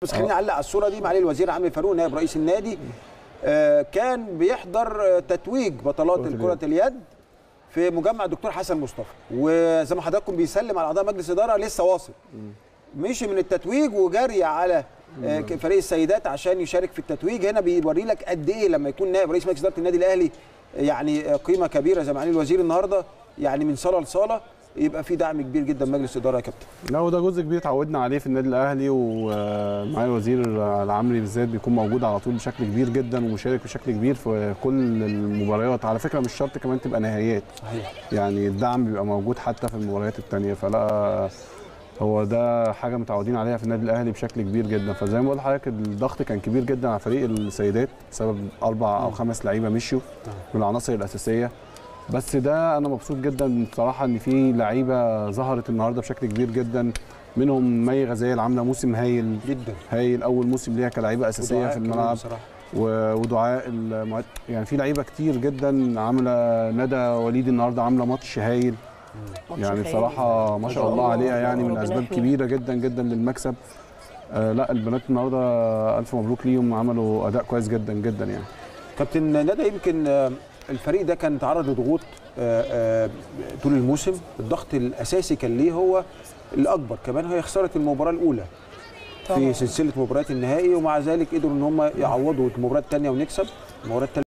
بس خليني اعلق على الصوره دي معالي الوزير عامر فاروق نائب رئيس النادي آه، كان بيحضر آه، تتويج بطلات كره اليد في مجمع الدكتور حسن مصطفى وزي ما حضراتكم بيسلم على اعضاء مجلس اداره لسه واصل مشي من التتويج وجري على آه، فريق السيدات عشان يشارك في التتويج هنا بيوري لك قد ايه لما يكون نائب رئيس مجلس اداره النادي الاهلي يعني آه، قيمه كبيره زي معالي الوزير النهارده يعني من صاله لصاله يبقى في دعم كبير جدا من مجلس الاداره يا كابتن لا وده جزء كبير اتعودنا عليه في النادي الاهلي ومعالي الوزير العمري بالذات بيكون موجود على طول بشكل كبير جدا ومشارك بشكل كبير في كل المباريات على فكره مش شرط كمان تبقى نهائيات صحيح يعني الدعم بيبقى موجود حتى في المباريات التانية فلا هو ده حاجه متعودين عليها في النادي الاهلي بشكل كبير جدا فزي ما بقول لحضرتك الضغط كان كبير جدا على فريق السيدات بسبب اربع او خمس لعيبه مشيوا من العناصر الاساسيه بس ده انا مبسوط جدا بصراحه ان في لعيبه ظهرت النهارده بشكل كبير جدا منهم مي غزال عامله موسم هايل جدا هايل اول موسم ليها كلاعيبه اساسيه ودعاء في كمان الملعب بصراحة. و- ودعاء المعد... يعني في لعيبه كتير جدا عامله ندى وليد النهارده عامله ماتش هايل ماتش يعني خيالي. بصراحه ما شاء الله عليها يعني من ربنا اسباب يحميها. كبيره جدا جدا للمكسب آه لا البنات النهارده الف مبروك ليهم عملوا اداء كويس جدا جدا يعني كابتن ندى يمكن آه، الفريق ده كان تعرض لضغوط آه، آه، طول الموسم الضغط الاساسي كان ليه هو الاكبر كمان هي خساره المباراه الاولى طبعاً. في سلسله مباريات النهائي ومع ذلك قدروا ان هم يعوضوا المباراه الثانيه ونكسب المباراه الثالثه